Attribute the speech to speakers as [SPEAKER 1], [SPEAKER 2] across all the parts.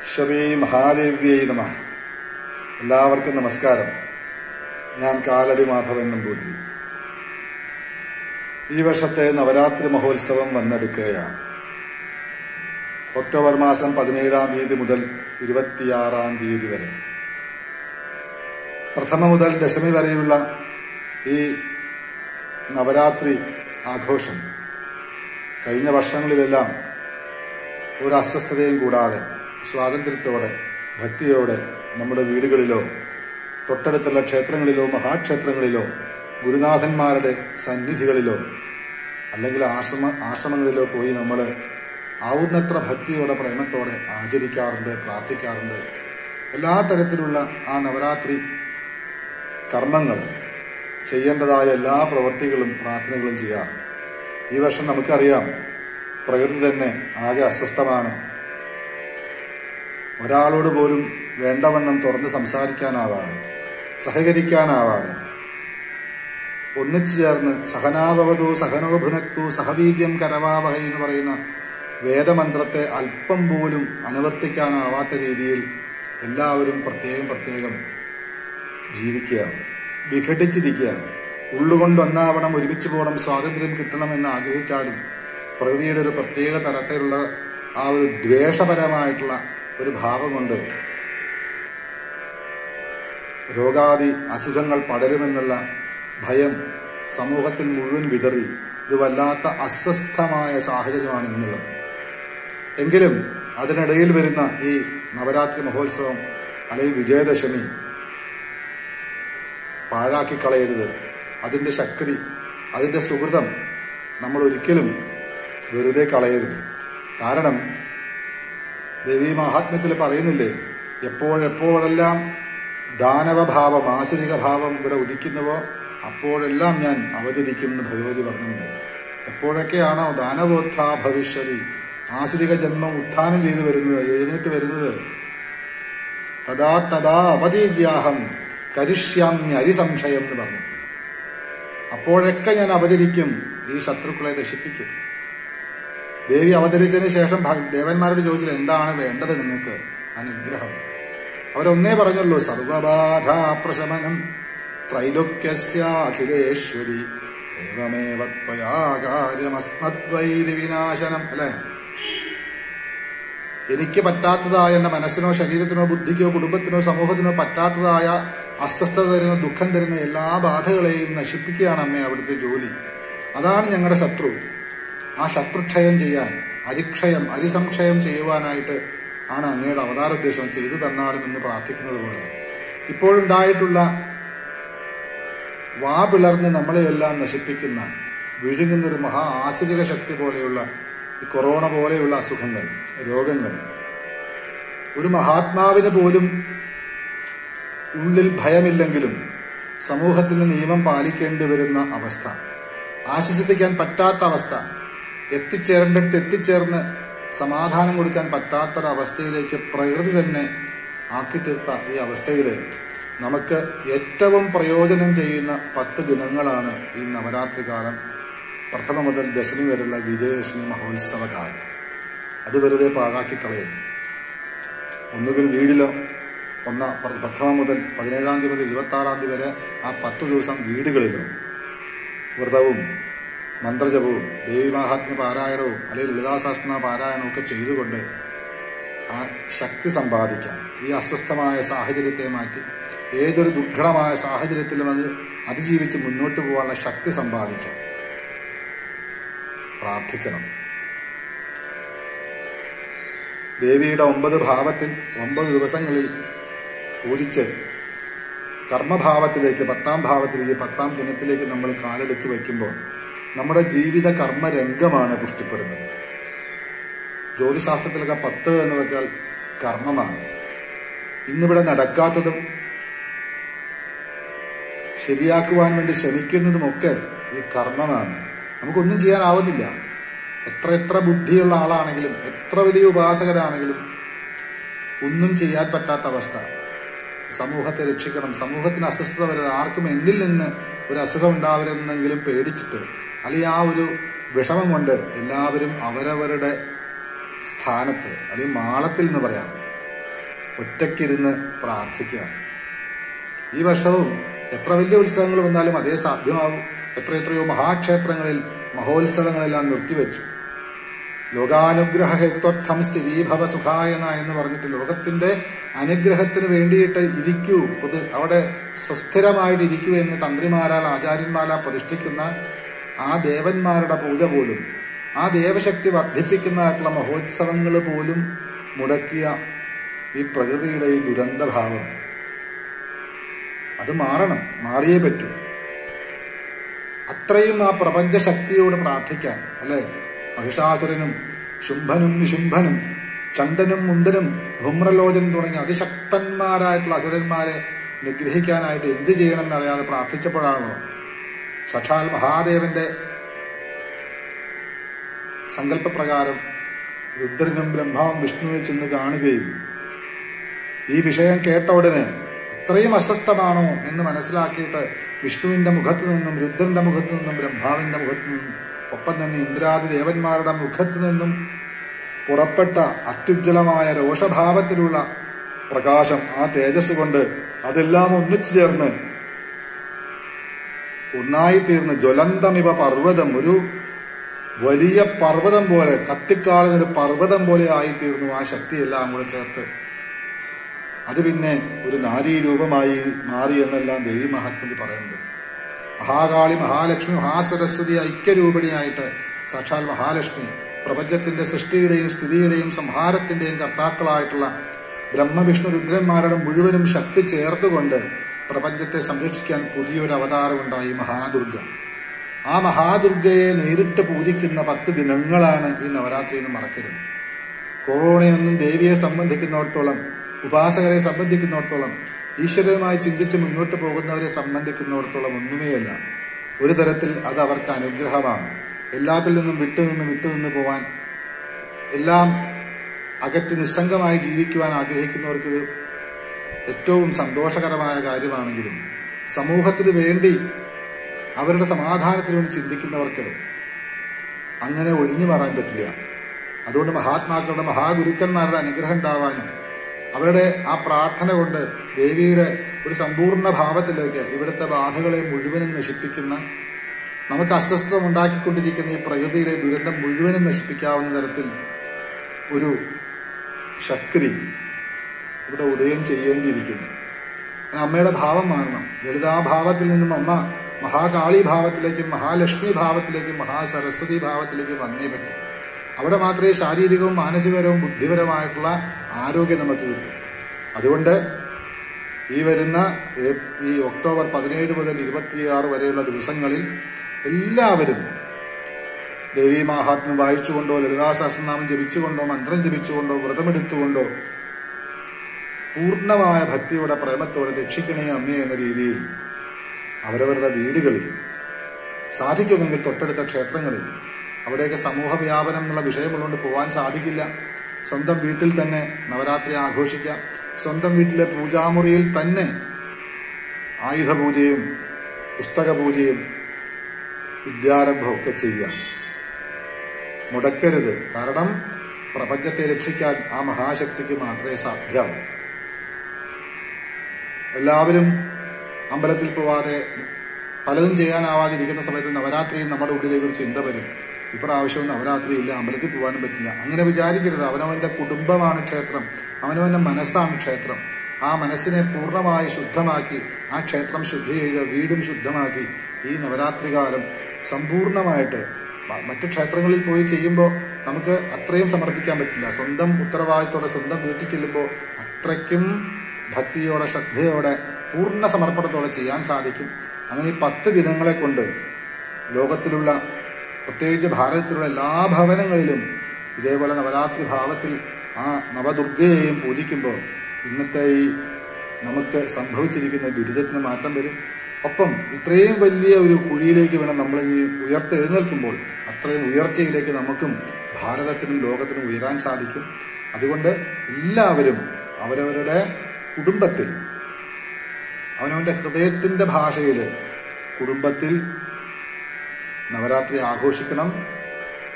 [SPEAKER 1] ശ്രീ മഹാദേവ്യൈ നമ എല്ലാവർക്കും നമസ്കാരം ഞാൻ കാലടി മാധവൻ നമ്പൂതിരി ഈ വർഷത്തെ നവരാത്രി മഹോത്സവം വന്നെടുക്കുകയാണ് ഒക്ടോബർ മാസം പതിനേഴാം തീയതി മുതൽ ഇരുപത്തിയാറാം തീയതി വരെ പ്രഥമ മുതൽ ദശമി വരെയുള്ള ഈ നവരാത്രി ആഘോഷം കഴിഞ്ഞ വർഷങ്ങളിലെല്ലാം ഒരു അസ്വസ്ഥതയും കൂടാതെ സ്വാതന്ത്ര്യത്തോടെ ഭക്തിയോടെ നമ്മുടെ വീടുകളിലോ തൊട്ടടുത്തുള്ള ക്ഷേത്രങ്ങളിലോ മഹാക്ഷേത്രങ്ങളിലോ ഗുരുനാഥന്മാരുടെ സന്നിധികളിലോ അല്ലെങ്കിൽ ആശ്രമ ആശ്രമങ്ങളിലോ പോയി നമ്മൾ ആവുന്നത്ര ഭക്തിയോടെ പ്രേമത്തോടെ ആചരിക്കാറുണ്ട് പ്രാർത്ഥിക്കാറുണ്ട് എല്ലാ തരത്തിലുള്ള ആ നവരാത്രി കർമ്മങ്ങൾ ചെയ്യേണ്ടതായ എല്ലാ പ്രവൃത്തികളും പ്രാർത്ഥനകളും ചെയ്യാറ് ഈ വർഷം നമുക്കറിയാം പ്രകൃതി തന്നെ ആകെ അസ്വസ്ഥമാണ് ഒരാളോട് പോലും വേണ്ടവണ്ണം തുറന്ന് സംസാരിക്കാനാവാതെ സഹകരിക്കാനാവാതെ ഒന്നിച്ചു ചേർന്ന് സഹനാഭവതു സഹനോ ഭുനക്തു സഹവീര്യം കരവാവഹ എന്ന് പറയുന്ന വേദമന്ത്രത്തെ അല്പം പോലും അനുവർത്തിക്കാനാവാത്ത രീതിയിൽ എല്ലാവരും പ്രത്യേകം പ്രത്യേകം ജീവിക്കുകയാണ് വിഘടിച്ചിരിക്കുകയാണ് ഉള്ളുകൊണ്ട് ഒന്നാവണം ഒരുമിച്ച് പോകണം സ്വാതന്ത്ര്യം കിട്ടണമെന്ന് ആഗ്രഹിച്ചാലും പ്രകൃതിയുടെ ഒരു പ്രത്യേക തരത്തിലുള്ള ആ ഒരു ദ്വേഷപരമായിട്ടുള്ള ഒരു ഭാവം കൊണ്ട് രോഗാദി അസുഖങ്ങൾ പടരുമെന്നുള്ള ഭയം സമൂഹത്തിൽ മുഴുവൻ വിതറി ഒരു വല്ലാത്ത അസ്വസ്ഥമായ സാഹചര്യമാണ് ഇന്നുള്ളത് എങ്കിലും അതിനിടയിൽ വരുന്ന ഈ നവരാത്രി മഹോത്സവം അല്ലെങ്കിൽ വിജയദശമി പാഴാക്കി കളയരുത് അതിന്റെ ശക്തി അതിന്റെ സുഹൃതം നമ്മൾ ഒരിക്കലും വെറുതെ കളയരുത് കാരണം ദേവീ മഹാത്മ്യത്തിൽ പറയുന്നില്ലേ എപ്പോഴെപ്പോഴെല്ലാം ദാനവഭാവം ആസുരിക ഭാവം ഇവിടെ ഉദിക്കുന്നുവോ അപ്പോഴെല്ലാം ഞാൻ അവതരിക്കും എന്ന് ഭഗവതി പറഞ്ഞിട്ടുണ്ട് എപ്പോഴൊക്കെയാണോ ദാനവോത്ഥാ ഭവിഷ്യതി ആസുരിക ജന്മം ഉത്ഥാനം ചെയ്തു വരുന്നത് എഴുന്നേറ്റ് വരുന്നത് തഥാ തഥാ അവതീര്യാഹം കരിഷ്യാമ്യ അരിസംശയം എന്ന് പറഞ്ഞു അപ്പോഴൊക്കെ ഞാൻ അവതരിക്കും ഈ ശത്രുക്കളെ നശിപ്പിക്കും ദേവി അവതരിച്ചതിന് ശേഷം ഭ- ദേവന്മാരോട് ചോദിച്ചില്ല എന്താണ് വേണ്ടത് നിങ്ങൾക്ക് അനുഗ്രഹം അവരൊന്നേ പറഞ്ഞുള്ളൂ സർവബാധാ പ്രശമനം ത്രൈലോക്യസ്യാഖിലേശ്വരി ഏവമേവ ത്വയാ കാര്യമസ്മദ്വൈരി വിനാശനം അല്ലേ എനിക്ക് പറ്റാത്തതായ എന്റെ മനസ്സിനോ ശരീരത്തിനോ ബുദ്ധിക്കോ കുടുംബത്തിനോ സമൂഹത്തിനോ പറ്റാത്തതായ അസ്വസ്ഥത തരുന്ന ദുഃഖം തരുന്ന എല്ലാ ബാധകളെയും നശിപ്പിക്കുകയാണ് അമ്മേ അവിടുത്തെ ജോലി അതാണ് ഞങ്ങളുടെ ശത്രു ആ ശത്രുക്ഷയം ചെയ്യാൻ അരിക്ഷയം അരിസംക്ഷയം ചെയ്യുവാനായിട്ട് ആണ് അങ്ങയുടെ അവതാരോദ്ദേശം ചെയ്തു തന്നാലും എന്ന് പ്രാർത്ഥിക്കുന്നത് പോലെ ഇപ്പോഴുണ്ടായിട്ടുള്ള വാ പിളർന്ന് നമ്മളെയെല്ലാം നശിപ്പിക്കുന്ന വിഴുങ്ങുന്ന ഒരു മഹാ ആസുരിക ശക്തി പോലെയുള്ള ഈ കൊറോണ പോലെയുള്ള അസുഖങ്ങൾ രോഗങ്ങൾ ഒരു മഹാത്മാവിന് പോലും ഉള്ളിൽ ഭയമില്ലെങ്കിലും സമൂഹത്തിന് നിയമം പാലിക്കേണ്ടി വരുന്ന അവസ്ഥ ആശ്വസിപ്പിക്കാൻ പറ്റാത്ത അവസ്ഥ എത്തിച്ചേരേണ്ടടുത്ത് എത്തിച്ചേർന്ന് സമാധാനം കൊടുക്കാൻ പറ്റാത്തൊരവസ്ഥയിലേക്ക് പ്രകൃതി തന്നെ ആക്കി തീർത്ത ഈ അവസ്ഥയിൽ നമുക്ക് ഏറ്റവും പ്രയോജനം ചെയ്യുന്ന പത്ത് ദിനങ്ങളാണ് ഈ നവരാത്രി കാലം പ്രഥമ മുതൽ ദശമി വരെയുള്ള വിജയദശമി മഹോത്സവ കാലം അത് വെറുതെ പാഴാക്കി കളയരുത് ഒന്നുകിൽ വീടിലോ ഒന്നാം പ്ര- പ്രഥമ മുതൽ പതിനേഴാം തീയതി മുതൽ ഇരുപത്തി ആറാം തീയതി വരെ ആ പത്ത് ദിവസം വീടുകളിലോ വ്രതവും മന്ത്രജപവും ദേവിമാഹാത്മ്യ പാരായണവും അല്ലെങ്കിൽ ലളിതാശാസ്ത്ര പാരായണവും ഒക്കെ ചെയ്തുകൊണ്ട് ആ ശക്തി സമ്പാദിക്കാം ഈ അസ്വസ്ഥമായ സാഹചര്യത്തെ മാറ്റി ഏതൊരു ദുർഘടമായ സാഹചര്യത്തിലും അത് അതിജീവിച്ച് മുന്നോട്ട് പോകാനുള്ള ശക്തി സമ്പാദിക്കാം പ്രാർത്ഥിക്കണം ദേവിയുടെ ഒമ്പത് ഭാവത്തിൽ ഒമ്പത് ദിവസങ്ങളിൽ പൂജിച്ച് കർമ്മഭാവത്തിലേക്ക് പത്താം ഭാവത്തിലേക്ക് പത്താം ദിനത്തിലേക്ക് നമ്മൾ കാലെടുത്ത് വയ്ക്കുമ്പോൾ നമ്മുടെ ജീവിത കർമ്മരംഗമാണ് പുഷ്ടിപ്പെടുന്നത് ജ്യോതിശാസ്ത്രത്തിലൊക്കെ പത്ത് എന്ന് വെച്ചാൽ കർമ്മമാണ് ഇന്നിവിടെ നടക്കാത്തതും ശരിയാക്കുവാൻ വേണ്ടി ശ്രമിക്കുന്നതുമൊക്കെ ഈ കർമ്മമാണ് നമുക്കൊന്നും ചെയ്യാനാവുന്നില്ല എത്ര എത്ര ബുദ്ധിയുള്ള ആളാണെങ്കിലും എത്ര വലിയ ഉപാസകരാണെങ്കിലും ഒന്നും ചെയ്യാൻ പറ്റാത്ത അവസ്ഥ സമൂഹത്തെ രക്ഷിക്കണം സമൂഹത്തിന് അസ്വസ്ഥത വരുന്നത് ആർക്കും എന്നിൽ നിന്ന് ഒരു അസുഖം ഉണ്ടാവരുന്നെങ്കിലും പേടിച്ചിട്ട് അല്ലെങ്കിൽ ആ ഒരു വിഷമം കൊണ്ട് എല്ലാവരും അവരവരുടെ സ്ഥാനത്ത് അല്ലെങ്കിൽ മാളത്തിൽ എന്ന് പറയാം ഒറ്റയ്ക്കിരുന്ന് പ്രാർത്ഥിക്കുക ഈ വർഷവും എത്ര വലിയ ഉത്സവങ്ങൾ വന്നാലും അതേ സാധ്യമാവും എത്ര എത്രയോ മഹാക്ഷേത്രങ്ങളിൽ മഹോത്സവങ്ങളെല്ലാം നിർത്തിവെച്ചു ലോകാനുഗ്രഹ ഹേത്വർത്ഥം സ്ഥിരീഭവ സുഖായന എന്ന് പറഞ്ഞിട്ട് ലോകത്തിന്റെ അനുഗ്രഹത്തിന് വേണ്ടിയിട്ട് ഇരിക്കൂ പൊതു അവിടെ സുസ്ഥിരമായിട്ട് ഇരിക്കൂ എന്ന് തന്ത്രിമാരാൽ ആചാര്യന്മാരാൽ പ്രതിഷ്ഠിക്കുന്ന ആ ദേവന്മാരുടെ പൂജ പോലും ആ ദേവശക്തി വർദ്ധിപ്പിക്കുന്നതായിട്ടുള്ള മഹോത്സവങ്ങൾ പോലും മുടക്കിയ ഈ പ്രകൃതിയുടെ ഈ ദുരന്തഭാവം അത് മാറണം മാറിയേ പറ്റൂ അത്രയും ആ പ്രപഞ്ച ശക്തിയോട് പ്രാർത്ഥിക്കാൻ അല്ലെ മഹിഷാസുരനും ശുംഭനും നിശുംഭനും ചണ്ടനും മുണ്ടനും ധൂമ്രലോചനും തുടങ്ങിയ അതിശക്തന്മാരായിട്ടുള്ള അസുരന്മാരെ നിഗ്രഹിക്കാനായിട്ട് എന്ത് ചെയ്യണമെന്ന് അറിയാതെ പ്രാർത്ഥിച്ചപ്പോഴാണല്ലോ സക്ഷാൽ മഹാദേവന്റെ സങ്കല്പപ്രകാരം രുദ്രനും ബ്രഹ്മാവും വിഷ്ണുവിനെ ചെന്ന് കാണുകയും ഈ വിഷയം കേട്ട ഉടനെ ഇത്രയും അസ്വസ്ഥമാണോ എന്ന് മനസ്സിലാക്കിയിട്ട് വിഷ്ണുവിന്റെ മുഖത്തു നിന്നും രുദ്രന്റെ മുഖത്തു നിന്നും ബ്രഹ്മാവിന്റെ മുഖത്തു നിന്നും ഒപ്പം തന്നെ ഇന്ദ്രാദി ദേവന്മാരുടെ മുഖത്തു നിന്നും പുറപ്പെട്ട അത്യുജ്വലമായ രോഷഭാവത്തിലുള്ള പ്രകാശം ആ തേജസ് കൊണ്ട് അതെല്ലാം ഒന്നിച്ചു ചേർന്ന് ഒന്നായിത്തീർന്ന് ജ്വലന്തമിവ പർവ്വതം ഒരു വലിയ പർവ്വതം പോലെ കത്തിക്കാളുന്ന ഒരു പർവ്വതം പോലെ ആയിത്തീർന്നു ആ ശക്തിയെല്ലാം കൂടെ ചേർത്ത് അത് പിന്നെ ഒരു നാരീരൂപമായി മാറി എന്നെല്ലാം ദേവി മഹാത്മജി പറയുന്നുണ്ട് മഹാകാളി മഹാലക്ഷ്മി മഹാസരസ്വതി ഐക്യരൂപിണിയായിട്ട് സാക്ഷാൽ മഹാലക്ഷ്മി പ്രപഞ്ചത്തിന്റെ സൃഷ്ടിയുടെയും സ്ഥിതിയുടെയും സംഹാരത്തിന്റെയും കർത്താക്കളായിട്ടുള്ള ബ്രഹ്മവിഷ്ണു രുദ്രന്മാരുടെ മുഴുവനും ശക്തി ചേർത്തുകൊണ്ട് പ്രപഞ്ചത്തെ സംരക്ഷിക്കാൻ പുതിയൊരു അവതാരമുണ്ടായി മഹാദുർഗ ആ മഹാദുർഗയെ നേരിട്ട് പൂജിക്കുന്ന പത്ത് ദിനങ്ങളാണ് ഈ നവരാത്രി എന്ന് മറക്കരുത് കൊറോണയൊന്നും ദേവിയെ സംബന്ധിക്കുന്നിടത്തോളം ഉപാസകരെ സംബന്ധിക്കുന്നിടത്തോളം ഈശ്വരവുമായി ചിന്തിച്ച് മുന്നോട്ട് പോകുന്നവരെ സംബന്ധിക്കുന്നിടത്തോളം ഒന്നുമേയല്ല ഒരു തരത്തിൽ അത് അവർക്ക് അനുഗ്രഹമാണ് എല്ലാത്തിൽ നിന്നും വിട്ടുനിന്ന് വിട്ടുനിന്ന് പോവാൻ എല്ലാം അകറ്റി നിസ്സംഗമായി ജീവിക്കുവാൻ ആഗ്രഹിക്കുന്നവർക്ക് ഇത് ഏറ്റവും സന്തോഷകരമായ കാര്യമാണെങ്കിലും സമൂഹത്തിന് വേണ്ടി അവരുടെ സമാധാനത്തിന് വേണ്ടി ചിന്തിക്കുന്നവർക്ക് അങ്ങനെ ഒഴിഞ്ഞു മാറാൻ പറ്റില്ല അതുകൊണ്ട് മഹാത്മാക്കളുടെ മഹാഗുരുക്കന്മാരുടെ അനുഗ്രഹം ഉണ്ടാവാനും അവരുടെ ആ പ്രാർത്ഥന കൊണ്ട് ദേവിയുടെ ഒരു സമ്പൂർണ്ണ ഭാവത്തിലേക്ക് ഇവിടുത്തെ ബാധകളെ മുഴുവനും നശിപ്പിക്കുന്ന നമുക്ക് അസ്വസ്ഥത ഉണ്ടാക്കിക്കൊണ്ടിരിക്കുന്ന ഈ പ്രകൃതിയിലെ ദുരന്തം മുഴുവനും നശിപ്പിക്കാവുന്ന തരത്തിൽ ഒരു ശക്തി ഇവിടെ ഉദയം ചെയ്യേണ്ടിയിരിക്കുന്നു കാരണം അമ്മയുടെ ഭാവം മാറണം ലളിതാഭാവത്തിൽ നിന്നും അമ്മ മഹാകാളി ഭാവത്തിലേക്കും മഹാലക്ഷ്മി ഭാവത്തിലേക്കും മഹാസരസ്വതി ഭാവത്തിലേക്കും വന്നേ പറ്റും അവിടെ മാത്രമേ ശാരീരികവും മാനസികപരവും ബുദ്ധിപരമായിട്ടുള്ള ആരോഗ്യം നമുക്ക് കിട്ടും അതുകൊണ്ട് ഈ വരുന്ന ഏ- ഈ ഒക്ടോബർ പതിനേഴ് മുതൽ ഇരുപത്തിയാറ് വരെയുള്ള ദിവസങ്ങളിൽ എല്ലാവരും ദേവീ മാഹാത്മ്യം വായിച്ചുകൊണ്ടോ ലളിതാ സഹസ്രനാമം ജപിച്ചുകൊണ്ടോ മന്ത്രം ജപിച്ചുകൊണ്ടോ വ്രതമെടുത്തുകൊണ്ടോ പൂർണ്ണമായ ഭക്തിയുടെ പ്രേമത്തോടെ രക്ഷിക്കണേ അമ്മേ എന്ന രീതിയിൽ അവരവരുടെ വീടുകളിൽ സാധിക്കുമെങ്കിൽ തൊട്ടടുത്ത ക്ഷേത്രങ്ങളിൽ അവിടെയൊക്കെ സമൂഹ വ്യാപനം എന്നുള്ള വിഷയമുള്ളതുകൊണ്ട് പോകാൻ സാധിക്കില്ല സ്വന്തം വീട്ടിൽ തന്നെ നവരാത്രി ആഘോഷിക്കാം സ്വന്തം വീട്ടിലെ പൂജാമുറിയിൽ തന്നെ ആയുധ പൂജയും പുസ്തക പൂജയും വിദ്യാരംഭമൊക്കെ ചെയ്യാം മുടക്കരുത് കാരണം പ്രപഞ്ചത്തെ രക്ഷിക്കാൻ ആ മഹാശക്തിക്ക് മാത്രമേ സാധ്യമാവൂ എല്ലാവരും അമ്പലത്തിൽ പോവാതെ പലതും ചെയ്യാനാവാതിരിക്കുന്ന സമയത്ത് നവരാത്രിയിൽ നമ്മുടെ ഉള്ളിലേക്ക് ഒരു ചിന്ത വരും ഇപ്രാവശ്യവും നവരാത്രി ഇല്ല അമ്പലത്തിൽ പോകാനും പറ്റില്ല അങ്ങനെ വിചാരിക്കരുത് അവനവന്റെ കുടുംബമാണ് ക്ഷേത്രം അവനവന്റെ മനസ്സാണ് ക്ഷേത്രം ആ മനസ്സിനെ പൂർണ്ണമായി ശുദ്ധമാക്കി ആ ക്ഷേത്രം ശുദ്ധി ചെയ്ത് വീടും ശുദ്ധമാക്കി ഈ നവരാത്രി കാലം സമ്പൂർണ്ണമായിട്ട് മ- മറ്റു ക്ഷേത്രങ്ങളിൽ പോയി ചെയ്യുമ്പോൾ നമുക്ക് അത്രയും സമർപ്പിക്കാൻ പറ്റില്ല സ്വന്തം ഉത്തരവാദിത്തോടെ സ്വന്തം വീട്ടിൽ ചെല്ലുമ്പോൾ അത്രയ്ക്കും ഭക്തിയോടെ ശ്രദ്ധയോടെ പൂർണ്ണ സമർപ്പണത്തോടെ ചെയ്യാൻ സാധിക്കും അങ്ങനെ ഈ പത്ത് ദിനങ്ങളെ കൊണ്ട് ലോകത്തിലുള്ള പ്രത്യേകിച്ച് ഭാരതത്തിലുള്ള എല്ലാ ഭവനങ്ങളിലും ഇതേപോലെ നവരാത്രി ഭാവത്തിൽ ആ നവദുർഗയെയും പൂജിക്കുമ്പോൾ ഇന്നത്തെ ഈ നമുക്ക് സംഭവിച്ചിരിക്കുന്ന ദുരിതത്തിന് മാറ്റം വരും ഒപ്പം ഇത്രയും വലിയ ഒരു കുഴിയിലേക്ക് വേണം നമ്മൾ ഇനി ഉയർത്തെഴുന്നേൽക്കുമ്പോൾ അത്രയും ഉയർച്ചയിലേക്ക് നമുക്കും ഭാരതത്തിനും ലോകത്തിനും ഉയരാൻ സാധിക്കും അതുകൊണ്ട് എല്ലാവരും അവരവരുടെ കുടുംബത്തിൽ അവനവന്റെ ഹൃദയത്തിന്റെ ഭാഷയിൽ കുടുംബത്തിൽ നവരാത്രി ആഘോഷിക്കണം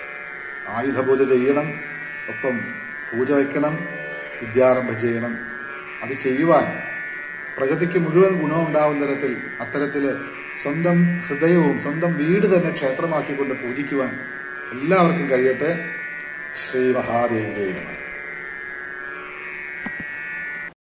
[SPEAKER 1] ആയുധപൂജ ചെയ്യണം ഒപ്പം പൂജ വയ്ക്കണം വിദ്യാരംഭം ചെയ്യണം അത് ചെയ്യുവാൻ പ്രകൃതിക്ക് മുഴുവൻ ഗുണമുണ്ടാവുന്ന തരത്തിൽ അത്തരത്തില് സ്വന്തം ഹൃദയവും സ്വന്തം വീട് തന്നെ ക്ഷേത്രമാക്കിക്കൊണ്ട് പൂജിക്കുവാൻ എല്ലാവർക്കും കഴിയട്ടെ ശ്രീ മഹാദേവിയെ നമഃ